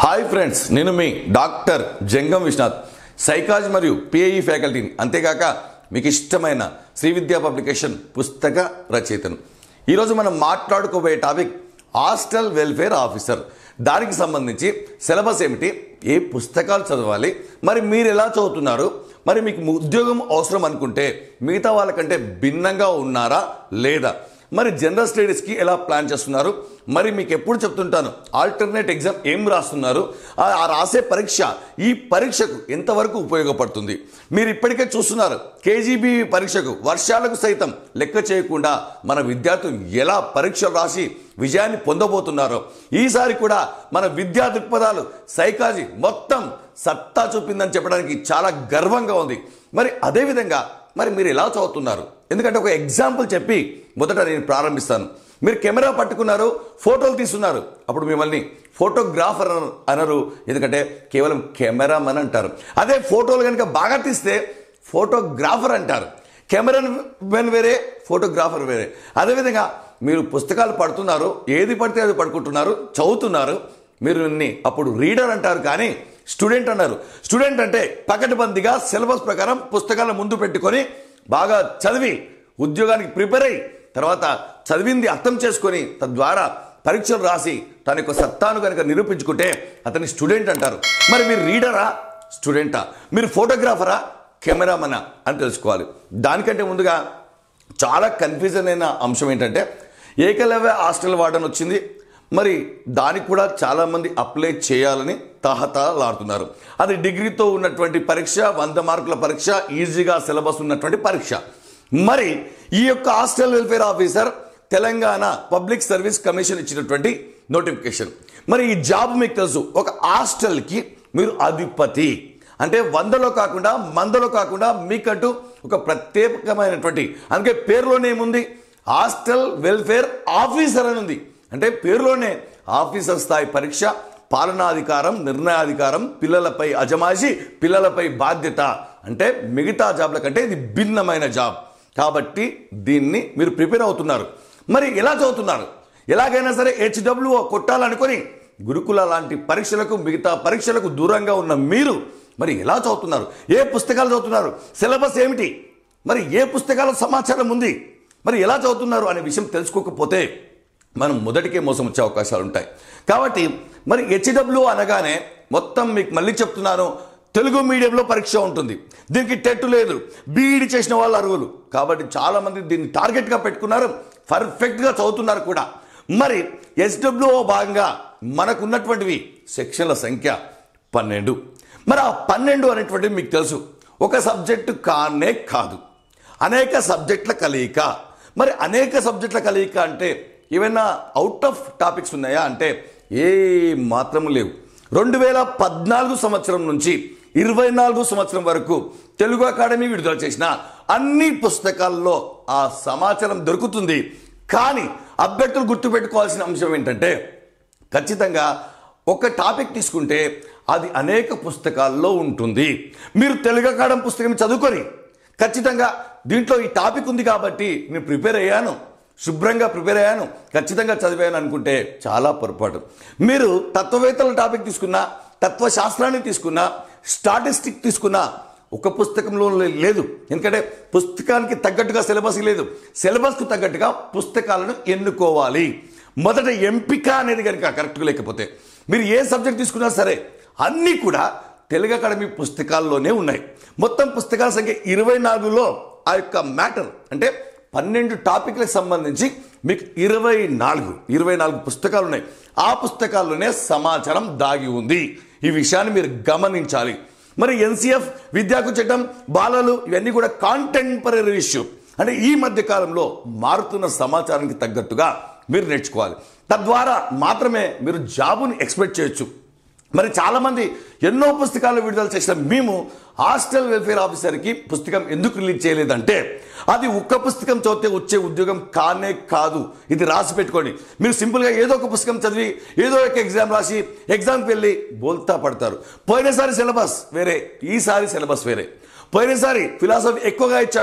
hi friends నేను మీ doctor Jangam Vishwanath psychology మరియు పిఐఈ ఫ్యాకల్టీని అంతేకాక మీకు ఇష్టమైన శ్రీ విద్యా పబ్లికేషన్ పుస్తక రచయితను ఈరోజు మనం మాట్లాడుకోబోయే టాపిక్ హాస్టల్ వెల్ఫేర్ ఆఫీసర్ దానికి సంబంధించి సిలబస్ ఏమిటి ఏ పుస్తకాలు చదవాలి మరి మీరు ఎలా చదువుతున్నారు మరి మీకు ఉద్యోగం అవసరం అనుకుంటే మిగతా వాళ్ళకంటే భిన్నంగా ఉన్నారా లేదా మరి జనరల్ స్టడీస్కి ఎలా ప్లాన్ చేస్తున్నారు మరి మీకు ఎప్పుడు చెప్తుంటాను ఆల్టర్నేట్ ఎగ్జామ్ ఏం రాస్తున్నారు ఆ ఆ రాసే పరీక్ష ఈ పరీక్షకు ఎంతవరకు ఉపయోగపడుతుంది మీరు ఇప్పటికే చూస్తున్నారు కేజీబీ పరీక్షకు వర్షాలకు సైతం లెక్క చేయకుండా మన విద్యార్థులు ఎలా పరీక్షలు రాసి విజయాన్ని పొందబోతున్నారో ఈసారి కూడా మన విద్యా దృక్పథాలు సైకాలజీ మొత్తం సత్తా చూపిందని చెప్పడానికి చాలా గర్వంగా ఉంది మరి అదేవిధంగా మరి మీరు ఎలా చదువుతున్నారు ఎందుకంటే ఒక ఎగ్జాంపుల్ చెప్పి మొదట నేను ప్రారంభిస్తాను మీరు కెమెరా పట్టుకున్నారు ఫోటోలు తీస్తున్నారు అప్పుడు మిమ్మల్ని ఫోటోగ్రాఫర్ అనరు- అనరు ఎందుకంటే కేవలం కెమెరామన్ అంటారు అదే ఫోటోలు కనుక బాగా తీస్తే ఫోటోగ్రాఫర్ అంటారు కెమెరా మెన్ వేరే ఫోటోగ్రాఫర్ వేరే అదేవిధంగా మీరు పుస్తకాలు పడుతున్నారు ఏది పడితే అది పడుకుంటున్నారు చదువుతున్నారు మీరు ఇన్ని అప్పుడు రీడర్ అంటారు కానీ స్టూడెంట్ అన్నారు స్టూడెంట్ అంటే పకడ్బందీగా సిలబస్ ప్రకారం పుస్తకాలను ముందు పెట్టుకొని బాగా చదివి ఉద్యోగానికి ప్రిపేర్ అయ్యి తర్వాత చదివింది అర్థం చేసుకొని తద్వారా పరీక్షలు రాసి తన యొక్క సత్తాను కనుక నిరూపించుకుంటే అతని స్టూడెంట్ అంటారు మరి మీరు రీడరా స్టూడెంటా మీరు ఫోటోగ్రాఫరా కెమెరామనా అని తెలుసుకోవాలి దానికంటే ముందుగా చాలా కన్ఫ్యూజన్ అయిన అంశం ఏంటంటే ఏకలవ్య హాస్టల్ వార్డన్ వచ్చింది మరి దానికి కూడా చాలామంది అప్లై చేయాలని తహతలాడుతున్నారు అది డిగ్రీతో ఉన్నటువంటి పరీక్ష వంద మార్కుల పరీక్ష ఈజీగా సిలబస్ ఉన్నటువంటి పరీక్ష మరి ఈ యొక్క hostel welfare officer Telangana public service commission ఇచ్చినటువంటి నోటిఫికేషన్ మరి ఈ జాబ్ మీకు తెలుసు ఒక హాస్టల్కి మీరు అధిపతి అంటే వందలో కాకుండా మందలో కాకుండా మీకంటూ ఒక ప్రత్యేకమైనటువంటి అందుకే పేరులోనే ఏముంది హాస్టల్ వెల్ఫేర్ ఆఫీసర్ అని ఉంది అంటే పేరులోనే ఆఫీసర్ స్థాయి పరీక్ష పాలనాధికారం నిర్ణయాధికారం పిల్లలపై అజమాయిషి పిల్లలపై బాధ్యత అంటే మిగతా జాబ్ల కంటే ఇది భిన్నమైన జాబ్ కాబట్టి దీన్ని మీరు ప్రిపేర్ అవుతున్నారు మరి ఎలా చదువుతున్నారు ఎలాగైనా సరే హెచ్డబ్ల్యూఓ కొట్టాలనుకొని గురుకుల లాంటి పరీక్షలకు మిగతా పరీక్షలకు దూరంగా ఉన్న మీరు మరి ఎలా చదువుతున్నారు ఏ పుస్తకాలు చదువుతున్నారు సిలబస్ ఏమిటి మరి ఏ పుస్తకాల సమాచారం ఉంది మరి ఎలా చదువుతున్నారు అనే విషయం తెలుసుకోకపోతే మనం మొదటికే మోసం వచ్చే అవకాశాలు ఉంటాయి కాబట్టి మరి హెచ్డబ్ల్యూ అనగానే మొత్తం మీకు మళ్ళీ చెప్తున్నాను తెలుగు మీడియంలో పరీక్ష ఉంటుంది దీనికి టెట్ లేదు బీఈడి చేసిన వాళ్ళు అర్హులు కాబట్టి చాలామంది దీన్ని టార్గెట్గా పెట్టుకున్నారు పర్ఫెక్ట్గా చదువుతున్నారు కూడా మరి ఎస్డబ్ల్యూఓ భాగంగా మనకు ఉన్నటువంటివి సెక్షన్ల సంఖ్య పన్నెండు మరి ఆ పన్నెండు అనేటువంటివి మీకు తెలుసు ఒక సబ్జెక్టు కానే కాదు అనేక సబ్జెక్టుల కలయిక మరి అనేక సబ్జెక్టుల కలయిక అంటే ఏమైనా అవుట్ ఆఫ్ టాపిక్స్ ఉన్నాయా అంటే ఏ మాత్రము లేవు రెండు వేల పద్నాలుగు సంవత్సరం నుంచి ఇరవై నాలుగు సంవత్సరం వరకు తెలుగు అకాడమీ విడుదల చేసిన అన్ని పుస్తకాల్లో ఆ సమాచారం దొరుకుతుంది కానీ అభ్యర్థులు గుర్తుపెట్టుకోవాల్సిన అంశం ఏంటంటే ఖచ్చితంగా ఒక టాపిక్ తీసుకుంటే అది అనేక పుస్తకాల్లో ఉంటుంది మీరు తెలుగు అకాడం పుస్తకం చదువుకొని ఖచ్చితంగా దీంట్లో ఈ టాపిక్ ఉంది కాబట్టి నేను ప్రిపేర్ అయ్యాను శుభ్రంగా ప్రిపేర్ అయ్యాను ఖచ్చితంగా చదివాను అనుకుంటే చాలా పొరపాటు మీరు తత్వవేత్తల టాపిక్ తీసుకున్నా తత్వశాస్త్రాన్ని తీసుకున్నా స్టాటిస్టిక్ తీసుకున్నా ఒక పుస్తకంలో లే- లేదు ఎందుకంటే పుస్తకానికి తగ్గట్టుగా సిలబస్ లేదు సిలబస్కు తగ్గట్టుగా పుస్తకాలను ఎన్నుకోవాలి మొదట ఎంపిక అనేది కనుక కరెక్ట్గా లేకపోతే మీరు ఏ సబ్జెక్ట్ తీసుకున్నా సరే అన్నీ కూడా తెలుగు అకాడమీ పుస్తకాల్లోనే ఉన్నాయి మొత్తం పుస్తకాల సంఖ్య ఇరవై నాలుగులో ఆ యొక్క మ్యాటర్ అంటే పన్నెండు టాపిక్లకు సంబంధించి మీకు ఇరవై నాలుగు ఇరవై నాలుగు పుస్తకాలు ఉన్నాయి ఆ పుస్తకాల్లోనే సమాచారం దాగి ఉంది ఈ విషయాన్ని మీరు గమనించాలి మరి ఎన్సిఎఫ్ విద్యాకు చట్టం బాలలు ఇవన్నీ కూడా కాంటెంపరీ ఇష్యూ అంటే ఈ మధ్య కాలంలో మారుతున్న సమాచారానికి తగ్గట్టుగా మీరు నేర్చుకోవాలి తద్వారా మాత్రమే మీరు జాబుని ఎక్స్పెక్ట్ చేయొచ్చు మరి చాలామంది ఎన్నో పుస్తకాలు విడుదల చేసిన మేము హాస్టల్ వెల్ఫేర్ ఆఫీసర్కి పుస్తకం ఎందుకు రిలీజ్ చేయలేదంటే అది ఒక్క పుస్తకం చదివితే వచ్చే ఉద్యోగం కానే కాదు ఇది రాసి పెట్టుకోండి మీరు సింపుల్గా ఏదో ఒక పుస్తకం చదివి ఏదో ఒక ఎగ్జామ్ రాసి ఎగ్జామ్కి వెళ్ళి బోల్తా పడతారు పోయినసారి సిలబస్ వేరే ఈసారి సిలబస్ వేరే పోయినసారి ఫిలాసఫీ ఎక్కువగా ఇచ్చాడు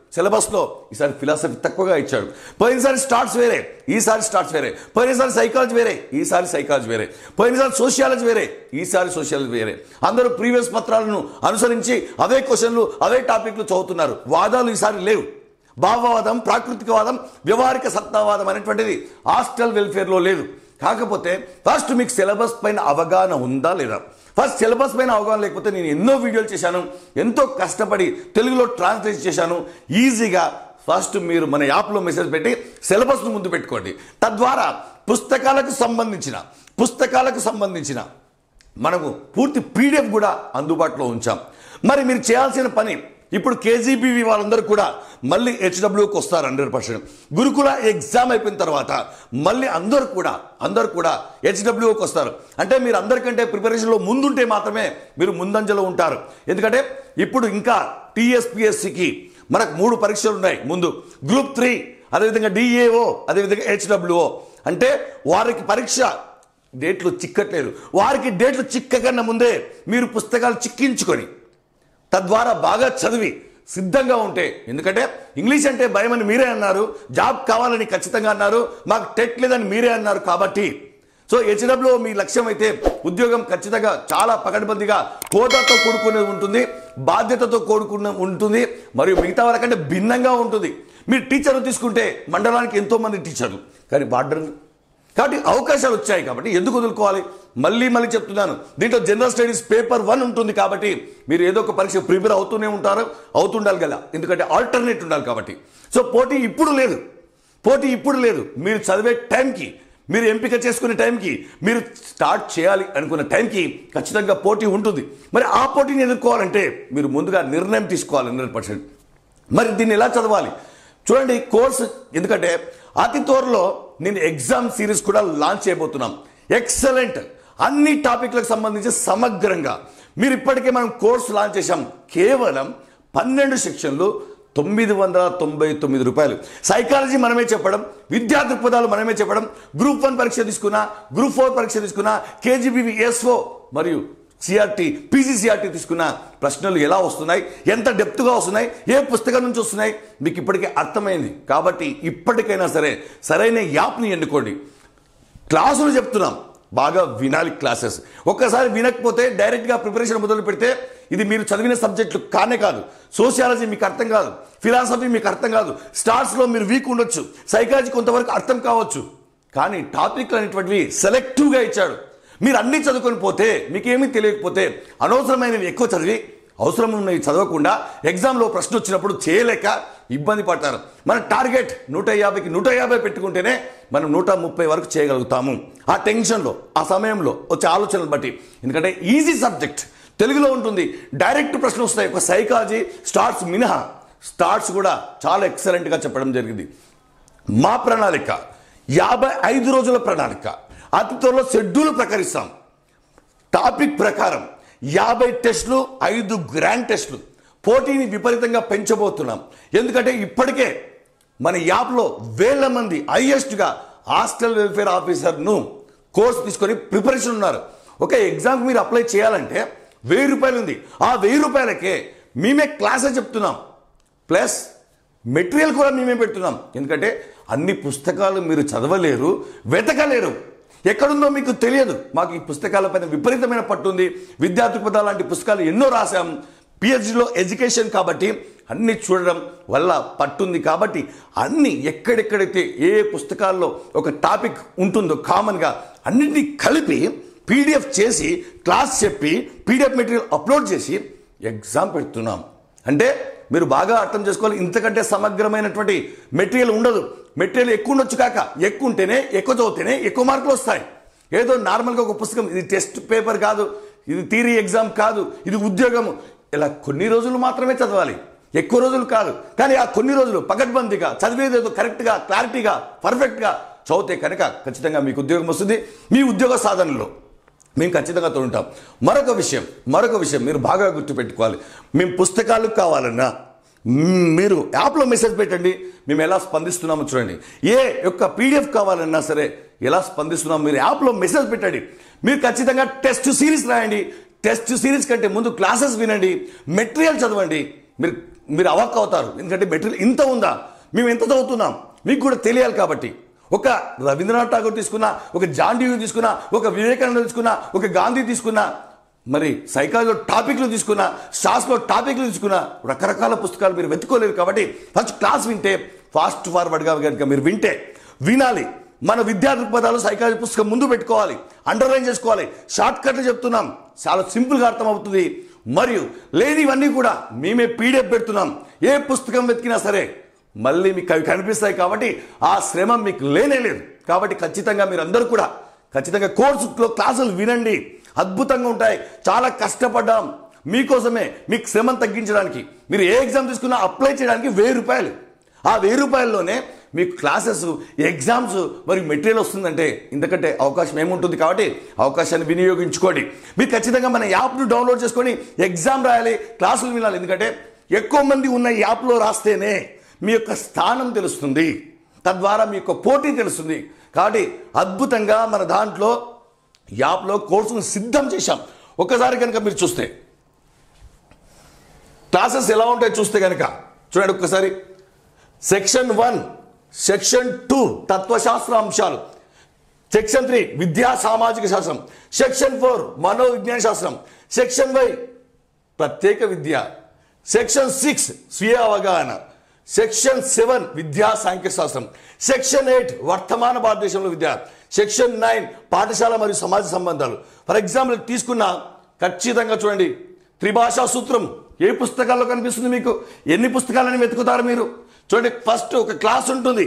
సిలబస్లో ఈసారి ఫిలాసఫీ తక్కువగా ఇచ్చాడు పోయినసారి స్టార్ట్స్ వేరే ఈసారి స్టార్ట్స్ వేరే పోయినసారి సైకాలజీ వేరే ఈసారి సైకాలజీ వేరే పోయినసారి సోషియాలజీ వేరే ఈసారి సోషియాలజీ వేరే అందరూ ప్రీవియస్ పత్రాలను అనుసరించి అవే క్వశ్చన్లు అవే టాపిక్లు చదువుతున్నారు వాదాలు ఈసారి లేవు భావవాదం ప్రాకృతికవాదం వ్యవహారిక సత్తావాదం అనేటువంటిది హాస్టల్ వెల్ఫేర్లో లేదు కాకపోతే ఫస్ట్ మీకు సిలబస్ పైన అవగాహన ఉందా లేదా ఫస్ట్ సిలబస్ పైన అవగాహన లేకపోతే నేను ఎన్నో వీడియోలు చేశాను ఎంతో కష్టపడి తెలుగులో ట్రాన్స్లేట్ చేశాను ఈజీగా ఫస్ట్ మీరు మన యాప్లో మెసేజ్ పెట్టి సిలబస్ను ముందు పెట్టుకోండి తద్వారా పుస్తకాలకు సంబంధించిన పుస్తకాలకు సంబంధించిన మనకు పూర్తి పీడిఎఫ్ కూడా అందుబాటులో ఉంచాం మరి మీరు చేయాల్సిన పని ఇప్పుడు కేజీబీవి వాళ్ళందరూ కూడా మళ్ళీ హెచ్డబ్ల్యూకి వస్తారు హండ్రెడ్ పర్సెంట్ గురుకుల ఎగ్జామ్ అయిపోయిన తర్వాత మళ్ళీ అందరూ కూడా అందరూ కూడా హెచ్డబ్ల్యూకి వస్తారు అంటే మీరు అందరికంటే ప్రిపరేషన్లో ముందుంటే మాత్రమే మీరు ముందంజలో ఉంటారు ఎందుకంటే ఇప్పుడు ఇంకా టీఎస్పిఎస్సికి మనకు మూడు పరీక్షలు ఉన్నాయి ముందు గ్రూప్ త్రీ అదేవిధంగా డిఏఓ అదేవిధంగా హెచ్డబ్ల్యూఓ అంటే వారికి పరీక్ష డేట్లు చిక్కట్లేదు వారికి డేట్లు చిక్కకన్నా ముందే మీరు పుస్తకాలు చిక్కించుకొని తద్వారా బాగా చదివి సిద్ధంగా ఉంటే ఎందుకంటే ఇంగ్లీష్ అంటే భయం అని మీరే అన్నారు జాబ్ కావాలని ఖచ్చితంగా అన్నారు మాకు టెట్ లేదని మీరే అన్నారు కాబట్టి సో హెచ్డబ్ల్యూ మీ లక్ష్యం అయితే ఉద్యోగం ఖచ్చితంగా చాలా పకడ్బందీగా హోదాతో కూడుకుని ఉంటుంది బాధ్యతతో కూడుకుని ఉంటుంది మరియు మిగతా వాళ్ళకంటే భిన్నంగా ఉంటుంది మీరు టీచర్లు తీసుకుంటే మండలానికి ఎంతో మంది టీచర్లు కానీ బార్డర్ కాబట్టి అవకాశాలు వచ్చాయి కాబట్టి ఎందుకు వదులుకోవాలి మళ్ళీ మళ్ళీ చెప్తున్నాను దీంట్లో జనరల్ స్టడీస్ పేపర్ వన్ ఉంటుంది కాబట్టి మీరు ఏదో ఒక పరీక్ష ప్రిపేర్ అవుతూనే ఉంటారు అవుతుండాలి కదా ఎందుకంటే ఆల్టర్నేట్ ఉండాలి కాబట్టి సో పోటీ ఇప్పుడు లేదు పోటీ ఇప్పుడు లేదు మీరు చదివే టైంకి మీరు ఎంపిక చేసుకునే టైంకి మీరు స్టార్ట్ చేయాలి అనుకున్న టైంకి ఖచ్చితంగా పోటీ ఉంటుంది మరి ఆ పోటీని ఎదుర్కోవాలంటే మీరు ముందుగా నిర్ణయం తీసుకోవాలి హండ్రెడ్ పర్సెంట్ మరి దీన్ని ఎలా చదవాలి చూడండి కోర్సు ఎందుకంటే అతి త్వరలో నేను ఎగ్జామ్ సిరీస్ కూడా లాంచ్ చేయబోతున్నాం ఎక్సలెంట్ అన్ని టాపిక్లకు సంబంధించి సమగ్రంగా మీరు ఇప్పటికే మనం కోర్సు లాంచ్ చేశాం కేవలం పన్నెండు సెక్షన్లు తొమ్మిది వందల తొంభై తొమ్మిది రూపాయలు సైకాలజీ మనమే చెప్పడం విద్యా దృక్పథాలు మనమే చెప్పడం గ్రూప్ వన్ పరీక్ష తీసుకున్నా గ్రూప్ ఫోర్ పరీక్ష తీసుకున్నా కేజీబీవీ ఎస్ఓ మరియు సిఆర్టీ పీజీసీఆర్టీ తీసుకున్న ప్రశ్నలు ఎలా వస్తున్నాయి ఎంత డెప్త్గా వస్తున్నాయి ఏ పుస్తకం నుంచి వస్తున్నాయి మీకు ఇప్పటికే అర్థమైంది కాబట్టి ఇప్పటికైనా సరే సరైన యాప్ని ఎన్నుకోండి క్లాసులు చెప్తున్నాం బాగా వినాలి క్లాసెస్ ఒక్కసారి వినకపోతే డైరెక్ట్గా ప్రిపరేషన్ మొదలు పెడితే ఇది మీరు చదివిన సబ్జెక్టులు కానే కాదు సోషియాలజీ మీకు అర్థం కాదు ఫిలాసఫీ మీకు అర్థం కాదు స్టార్ట్స్లో మీరు వీక్ ఉండొచ్చు సైకాలజీ కొంతవరకు అర్థం కావచ్చు కానీ టాపిక్లు అనేటువంటివి సెలెక్టివ్గా ఇచ్చాడు మీరు అన్ని చదువుకొని పోతే మీకేమీ తెలియకపోతే అనవసరమైనవి ఎక్కువ చదివి అవసరం ఉన్నవి చదవకుండా ఎగ్జామ్లో ప్రశ్న వచ్చినప్పుడు చేయలేక ఇబ్బంది పడతారు మన టార్గెట్ నూట యాభైకి నూట యాభై పెట్టుకుంటేనే మనం నూట ముప్పై వరకు చేయగలుగుతాము ఆ టెన్షన్లో ఆ సమయంలో వచ్చే ఆలోచనలు బట్టి ఎందుకంటే ఈజీ సబ్జెక్ట్ తెలుగులో ఉంటుంది డైరెక్ట్ ప్రశ్న వస్తాయి ఒక సైకాలజీ స్టార్ట్స్ మినహా స్టార్ట్స్ కూడా చాలా ఎక్సలెంట్గా చెప్పడం జరిగింది మా ప్రణాళిక యాభై ఐదు రోజుల ప్రణాళిక అతి త్వరలో షెడ్యూల్ ప్రకటిస్తాం టాపిక్ ప్రకారం యాభై టెస్టులు ఐదు గ్రాండ్ టెస్టులు పోటీని విపరీతంగా పెంచబోతున్నాం ఎందుకంటే ఇప్పటికే మన యాప్లో వేల మంది హైయెస్ట్గా హాస్టల్ వెల్ఫేర్ ఆఫీసర్ను కోర్స్ తీసుకొని ప్రిపరేషన్ ఉన్నారు ఒక ఎగ్జామ్కి మీరు అప్లై చేయాలంటే వెయ్యి రూపాయలు ఉంది ఆ వెయ్యి రూపాయలకే మేమే క్లాసెస్ చెప్తున్నాం ప్లస్ మెటీరియల్ కూడా మేమే పెడుతున్నాం ఎందుకంటే అన్ని పుస్తకాలు మీరు చదవలేరు వెతకలేరు ఎక్కడుందో మీకు తెలియదు మాకు ఈ పుస్తకాలపైన విపరీతమైన పట్టుంది విద్యార్థి లాంటి పుస్తకాలు ఎన్నో రాశాం పిహెచ్డిలో ఎడ్యుకేషన్ కాబట్టి అన్ని చూడడం వల్ల పట్టుంది కాబట్టి అన్ని ఎక్కడెక్కడైతే ఏ ఏ పుస్తకాల్లో ఒక టాపిక్ ఉంటుందో కామన్గా అన్నింటినీ కలిపి పీడిఎఫ్ చేసి క్లాస్ చెప్పి పీడిఎఫ్ మెటీరియల్ అప్లోడ్ చేసి ఎగ్జామ్ పెడుతున్నాం అంటే మీరు బాగా అర్థం చేసుకోవాలి ఇంతకంటే సమగ్రమైనటువంటి మెటీరియల్ ఉండదు మెటీరియల్ ఎక్కువ ఉండొచ్చు కాక ఎక్కువ ఉంటేనే ఎక్కువ చదివితేనే ఎక్కువ మార్కులు వస్తాయి ఏదో నార్మల్గా ఒక పుస్తకం ఇది టెస్ట్ పేపర్ కాదు ఇది థీరీ ఎగ్జామ్ కాదు ఇది ఉద్యోగం ఇలా కొన్ని రోజులు మాత్రమే చదవాలి ఎక్కువ రోజులు కాదు కానీ ఆ కొన్ని రోజులు పకడ్బందీగా చదివేది ఏదో కరెక్ట్గా క్లారిటీగా పర్ఫెక్ట్గా చదివితే కనుక ఖచ్చితంగా మీకు ఉద్యోగం వస్తుంది మీ ఉద్యోగ సాధనలో మేము ఖచ్చితంగా తోడుంటాం మరొక విషయం మరొక విషయం మీరు బాగా గుర్తుపెట్టుకోవాలి మేము పుస్తకాలు కావాలన్నా మ్, మీరు యాప్లో మెసేజ్ పెట్టండి మేము ఎలా స్పందిస్తున్నామో చూడండి ఏ యొక్క పీడిఎఫ్ కావాలన్నా సరే ఎలా స్పందిస్తున్నాం మీరు యాప్లో మెసేజ్ పెట్టండి మీరు ఖచ్చితంగా టెస్ట్ సిరీస్ రాయండి టెస్ట్ సిరీస్ కంటే ముందు క్లాసెస్ వినండి మెటీరియల్ చదవండి మీరు మీరు అవాక్ అవుతారు ఎందుకంటే మెటీరియల్ ఇంత ఉందా మేము ఎంత చదువుతున్నాం మీకు కూడా తెలియాలి కాబట్టి ఒక రవీంద్రనాథ్ ఠాగూర్ తీసుకున్నా ఒక జాన్ డియూ తీసుకున్నా ఒక వివేకానంద తీసుకున్నా ఒక గాంధీ తీసుకున్నా మరి సైకాలజీలో టాపిక్లు తీసుకున్నా స్టార్స్లో టాపిక్లు తీసుకున్నా రకరకాల పుస్తకాలు మీరు వెతుకోలేరు కాబట్టి ఫస్ట్ క్లాస్ వింటే ఫాస్ట్ ఫార్వర్డ్గా కనుక మీరు వింటే వినాలి మన విద్యా దృక్పథాలు సైకాలజీ పుస్తకం ముందు పెట్టుకోవాలి అండర్లైన్ చేసుకోవాలి షార్ట్ కట్లు చెప్తున్నాం చాలా సింపుల్గా అర్థమవుతుంది మరియు లేనివన్నీ కూడా మేమే పీడిఎఫ్ పెడుతున్నాం ఏ పుస్తకం వెతికినా సరే మళ్ళీ మీకు అవి కనిపిస్తాయి కాబట్టి ఆ శ్రమ మీకు లేనే లేదు కాబట్టి ఖచ్చితంగా మీరు అందరూ కూడా ఖచ్చితంగా కోర్సులో క్లాసులు వినండి అద్భుతంగా ఉంటాయి చాలా కష్టపడ్డాం మీకోసమే మీకు శ్రమను తగ్గించడానికి మీరు ఏ ఎగ్జామ్ తీసుకున్నా అప్లై చేయడానికి వెయ్యి రూపాయలు ఆ వెయ్యి రూపాయల్లోనే మీకు క్లాసెస్ ఎగ్జామ్స్ మరియు మెటీరియల్ వస్తుందంటే ఇంతకంటే అవకాశం ఏముంటుంది కాబట్టి అవకాశాన్ని వినియోగించుకోండి మీరు ఖచ్చితంగా మన యాప్ను డౌన్లోడ్ చేసుకొని ఎగ్జామ్ రాయాలి క్లాసులు వినాలి ఎందుకంటే ఎక్కువ మంది ఉన్న యాప్లో రాస్తేనే మీ యొక్క స్థానం తెలుస్తుంది తద్వారా మీ యొక్క పోటీ తెలుస్తుంది కాబట్టి అద్భుతంగా మన దాంట్లో యాప్లో కోర్సును సిద్ధం చేశాం ఒకసారి కనుక మీరు చూస్తే క్లాసెస్ ఎలా ఉంటాయో చూస్తే కనుక చూడండి ఒక్కసారి సెక్షన్ వన్ సెక్షన్ టూ తత్వశాస్త్ర అంశాలు సెక్షన్ త్రీ విద్యా సామాజిక శాస్త్రం సెక్షన్ ఫోర్ మనోవిజ్ఞాన శాస్త్రం సెక్షన్ వై ప్రత్యేక విద్య సెక్షన్ సిక్స్ స్వీయ అవగాహన సెక్షన్ సెవెన్ విద్యా సాంఖ్య శాస్త్రం సెక్షన్ ఎయిట్ వర్తమాన భారతదేశంలో విద్య సెక్షన్ నైన్ పాఠశాల మరియు సమాజ సంబంధాలు ఫర్ ఎగ్జాంపుల్ తీసుకున్న ఖచ్చితంగా చూడండి త్రిభాషా సూత్రం ఏ పుస్తకాల్లో కనిపిస్తుంది మీకు ఎన్ని పుస్తకాలని వెతుకుతారు మీరు చూడండి ఫస్ట్ ఒక క్లాస్ ఉంటుంది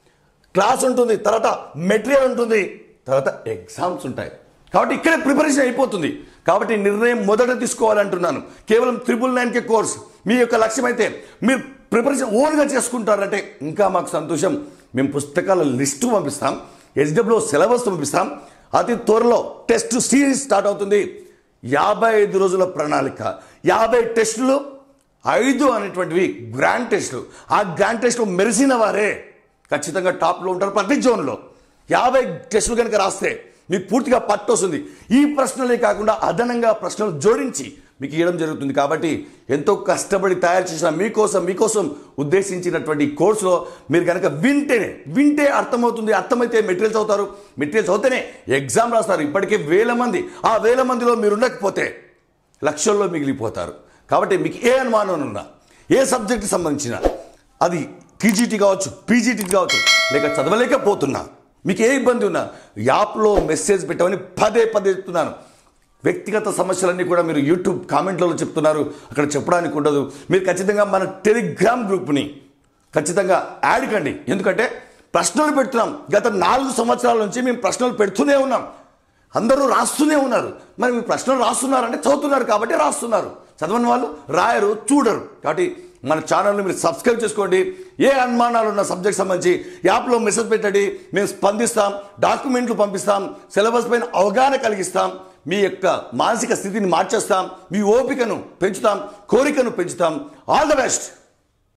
క్లాస్ ఉంటుంది తర్వాత మెటీరియల్ ఉంటుంది తర్వాత ఎగ్జామ్స్ ఉంటాయి కాబట్టి ఇక్కడే ప్రిపరేషన్ అయిపోతుంది కాబట్టి నిర్ణయం మొదట తీసుకోవాలంటున్నాను కేవలం త్రిబుల్ నైన్కే కోర్స్ మీ యొక్క లక్ష్యం అయితే మీరు ప్రిపరేషన్ ఓన్గా చేసుకుంటారంటే ఇంకా మాకు సంతోషం మేము పుస్తకాల లిస్టు పంపిస్తాం హెచ్డబ్ల్యూ సిలబస్ పంపిస్తాం అతి త్వరలో టెస్ట్ సిరీస్ స్టార్ట్ అవుతుంది యాభై ఐదు రోజుల ప్రణాళిక యాభై టెస్టులు ఐదు అనేటువంటివి గ్రాండ్ టెస్టులు ఆ గ్రాండ్ టెస్టులు మెరిసిన వారే ఖచ్చితంగా టాప్లో ఉంటారు ప్రతి జోన్లో యాభై టెస్టులు కనుక రాస్తే మీకు పూర్తిగా పట్టు వస్తుంది ఈ ప్రశ్నలే కాకుండా అదనంగా ప్రశ్నలు జోడించి మీకు ఇవ్వడం జరుగుతుంది కాబట్టి ఎంతో కష్టపడి తయారు చేసిన మీకోసం మీకోసం ఉద్దేశించినటువంటి ఈ కోర్సులో మీరు కనుక వింటేనే వింటే అర్థమవుతుంది అర్థమైతే మెటీరియల్స్ అవుతారు మెటీరియల్స్ అవుతేనే ఎగ్జామ్ రాస్తారు ఇప్పటికే వేల మంది ఆ వేల మందిలో మీరు ఉండకపోతే లక్షల్లో మిగిలిపోతారు కాబట్టి మీకు ఏ అనుమానం ఉన్నా ఏ సబ్జెక్ట్కి సంబంధించిన అది టీజీటీ కావచ్చు పీజీటీ కావచ్చు లేక చదవలేకపోతున్నా మీకు ఏ ఇబ్బంది ఉన్నా యాప్లో మెసేజ్ పెట్టమని పదే పదే చెప్తున్నాను వ్యక్తిగత సమస్యలన్నీ కూడా మీరు యూట్యూబ్ కామెంట్లలో చెప్తున్నారు అక్కడ చెప్పడానికి ఉండదు మీరు ఖచ్చితంగా మన టెలిగ్రామ్ గ్రూప్ని ఖచ్చితంగా యాడ్ కండి ఎందుకంటే ప్రశ్నలు పెడుతున్నాం గత నాలుగు సంవత్సరాల నుంచి మేము ప్రశ్నలు పెడుతూనే ఉన్నాం అందరూ రాస్తూనే ఉన్నారు మరి మీ ప్రశ్నలు రాస్తున్నారంటే చదువుతున్నారు కాబట్టి రాస్తున్నారు చదవని వాళ్ళు రాయరు చూడరు కాబట్టి మన ఛానల్ని మీరు సబ్స్క్రైబ్ చేసుకోండి ఏ అనుమానాలు ఉన్న సబ్జెక్ట్ సంబంధించి యాప్లో మెసేజ్ పెట్టండి మేము స్పందిస్తాం డాక్యుమెంట్లు పంపిస్తాం సిలబస్ పైన అవగాహన కలిగిస్తాం మీ యొక్క మానసిక స్థితిని మార్చేస్తాం మీ ఓపికను పెంచుతాం కోరికను పెంచుతాం ఆల్ ద బెస్ట్